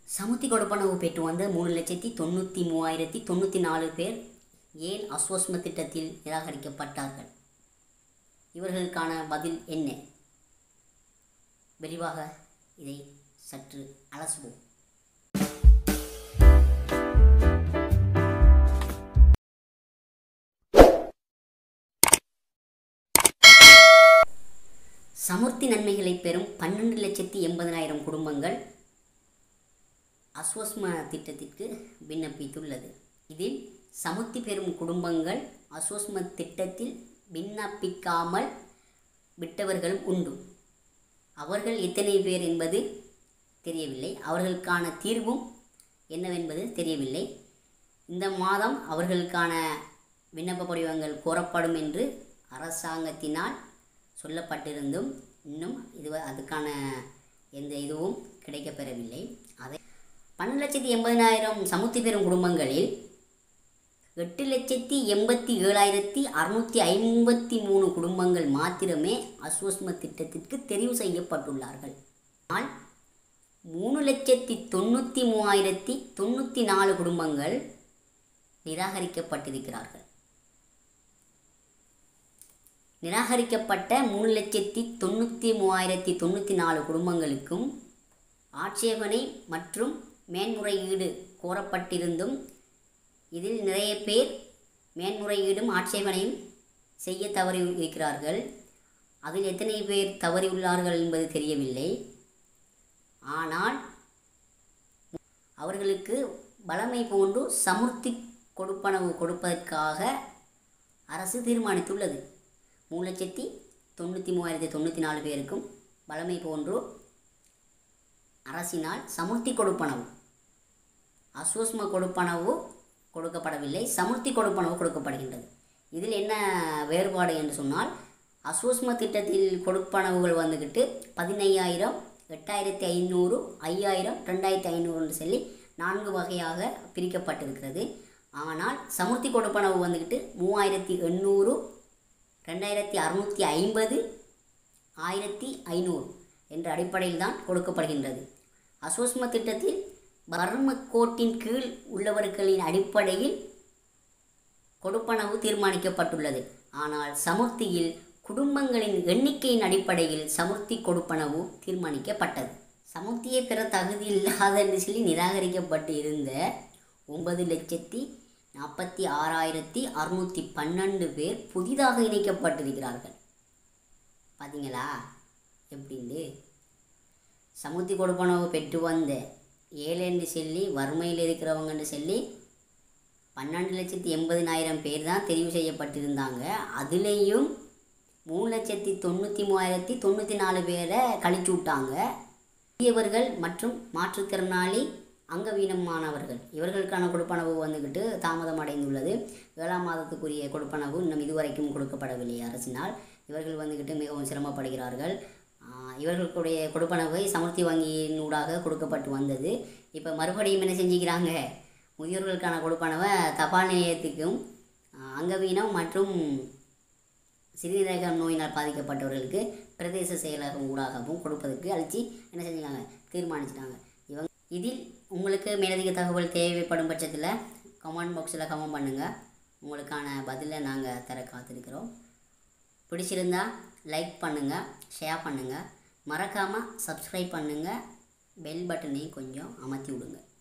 சமுத்தி கொடுப்பனவு பெற்று வந்த மூணு லட்சத்தி தொண்ணூற்றி மூவாயிரத்தி தொண்ணூற்றி நாலு பேர் ஏன் அஸ்வஸ்ம திட்டத்தில் நிராகரிக்கப்பட்டார்கள் இவர்களுக்கான பதில் என்ன விரிவாக இதை சற்று அலசுவோம் சமுர்த்தி நன்மைகளை பெறும் பன்னெண்டு லட்சத்தி எண்பதனாயிரம் குடும்பங்கள் அஸ்வஸ்ம திட்டத்திற்கு விண்ணப்பித்துள்ளது இதில் சமுர்த்தி பெறும் குடும்பங்கள் அஸ்வஸ்ம திட்டத்தில் விண்ணப்பிக்காமல் விட்டவர்களும் உண்டு அவர்கள் எத்தனை பேர் என்பது தெரியவில்லை அவர்களுக்கான தீர்வும் என்னவென்பது தெரியவில்லை இந்த மாதம் அவர்களுக்கான விண்ணப்ப படிவங்கள் கோரப்படும் என்று அரசாங்கத்தினால் சொல்லப்பட்டிருந்தும் இன்னும் இது அதுக்கான எந்த இதுவும் கிடைக்கப்பெறவில்லை அதை பன்னெண்டு லட்சத்தி எண்பதினாயிரம் சமுத்தி பெறும் குடும்பங்களில் எட்டு லட்சத்தி எண்பத்தி ஏழாயிரத்தி அறுநூற்றி ஐம்பத்தி மூணு குடும்பங்கள் மாத்திரமே அஸ்வஸ்ம திட்டத்திற்கு தெரிவு செய்யப்பட்டுள்ளார்கள் ஆனால் மூணு லட்சத்தி தொண்ணூற்றி மூவாயிரத்தி தொண்ணூற்றி நாலு குடும்பங்கள் நிராகரிக்கப்பட்டிருக்கிறார்கள் நிராகரிக்கப்பட்ட மூணு லட்சத்தி தொண்ணூற்றி மூவாயிரத்தி தொண்ணூற்றி நாலு குடும்பங்களுக்கும் ஆட்சேபனை மற்றும் மேன்முறையீடு கோரப்பட்டிருந்தும் இதில் நிறைய பேர் மேன்முறையீடும் ஆட்சேபனையும் செய்ய தவறி இருக்கிறார்கள் அதில் எத்தனை பேர் தவறியுள்ளார்கள் என்பது தெரியவில்லை ஆனால் அவர்களுக்கு வளமை போன்று சமுர்த்தி கொடுப்பனவு கொடுப்பதற்காக அரசு தீர்மானித்துள்ளது மூணு லட்சத்தி தொண்ணூற்றி மூவாயிரத்தி தொண்ணூற்றி நாலு பேருக்கும் வளமை போன்று அரசினால் சமுர்த்தி கொடுப்பனவு அஸ்வஸ்ம கொடுப்பனவு கொடுக்கப்படவில்லை சமுர்த்தி கொடுப்பனவு கொடுக்கப்படுகின்றது இதில் என்ன வேறுபாடு என்று சொன்னால் அஸ்வஸ்ம திட்டத்தில் கொடுப்பனவுகள் வந்துக்கிட்டு பதினையாயிரம் எட்டாயிரத்தி ஐநூறு ஐயாயிரம் ரெண்டாயிரத்தி ஐநூறுன்னு சொல்லி நான்கு வகையாக பிரிக்கப்பட்டிருக்கிறது ஆனால் சமுர்த்தி கொடுப்பனவு வந்துக்கிட்டு மூவாயிரத்தி எண்ணூறு ரெண்டாயிரத்தி அறுநூற்றி ஐம்பது ஆயிரத்தி ஐநூறு என்ற அடிப்படையில் தான் கொடுக்கப்படுகின்றது அசோஸ்ம திட்டத்தில் வறும கோட்டின் கீழ் உள்ளவர்களின் அடிப்படையில் கொடுப்பனவு தீர்மானிக்கப்பட்டுள்ளது ஆனால் சமுர்த்தியில் குடும்பங்களின் எண்ணிக்கையின் அடிப்படையில் சமுர்த்தி கொடுப்பனவு தீர்மானிக்கப்பட்டது சமுர்த்தியை பெற தகுதி இல்லாத என்று சொல்லி நிராகரிக்கப்பட்டு இருந்த ஒன்பது லட்சத்தி நாற்பத்தி ஆறாயிரத்தி அறுநூற்றி பன்னெண்டு பேர் புதிதாக இணைக்கப்பட்டிருக்கிறார்கள் பார்த்தீங்களா எப்படின்னு சமுத்தி கொடுப்பனவு பெற்று வந்த ஏழு சொல்லி வறுமையில் இருக்கிறவங்கன்னு சொல்லி பன்னெண்டு லட்சத்தி எண்பதினாயிரம் பேர் தான் தெரிவு செய்யப்பட்டிருந்தாங்க அதுலேயும் மூணு லட்சத்தி தொண்ணூற்றி மூவாயிரத்தி தொண்ணூற்றி நாலு பேரை கழிச்சு விட்டாங்க பெரியவர்கள் மற்றும் மாற்றுத்திறனாளி அங்கவீனமானவர்கள் இவர்களுக்கான கொடுப்பனவு வந்துக்கிட்டு தாமதம் அடைந்துள்ளது ஏழாம் மாதத்துக்குரிய கொடுப்பனவு இன்னும் இதுவரைக்கும் கொடுக்கப்படவில்லை அரசினால் இவர்கள் வந்துக்கிட்டு மிகவும் சிரமப்படுகிறார்கள் ஆஹ் இவர்களுடைய கொடுப்பனவை சமுர்த்தி வங்கியின் ஊடாக கொடுக்கப்பட்டு வந்தது இப்போ மறுபடியும் என்ன செஞ்சுக்கிறாங்க முதியோர்களுக்கான கொடுப்பனவை தபால் நிலையத்துக்கும் ஆஹ் அங்கவீனம் மற்றும் சிறுநீரகம் நோயினால் பாதிக்கப்பட்டவர்களுக்கு பிரதேச செயலகம் ஊடாகவும் கொடுப்பதற்கு அழிச்சு என்ன செஞ்சுக்காங்க தீர்மானிச்சிட்டாங்க இவங்க இதில் உங்களுக்கு மேலதிக தகவல் தேவைப்படும் பட்சத்தில் கமெண்ட் பாக்ஸில் கமெண்ட் பண்ணுங்கள் உங்களுக்கான பதிலை நாங்கள் தர காத்திருக்கிறோம் பிடிச்சிருந்தா லைக் பண்ணுங்கள் ஷேர் பண்ணுங்கள் மறக்காமல் சப்ஸ்கிரைப் பண்ணுங்கள் பெல் பட்டனையும் கொஞ்சம் அமர்த்தி விடுங்க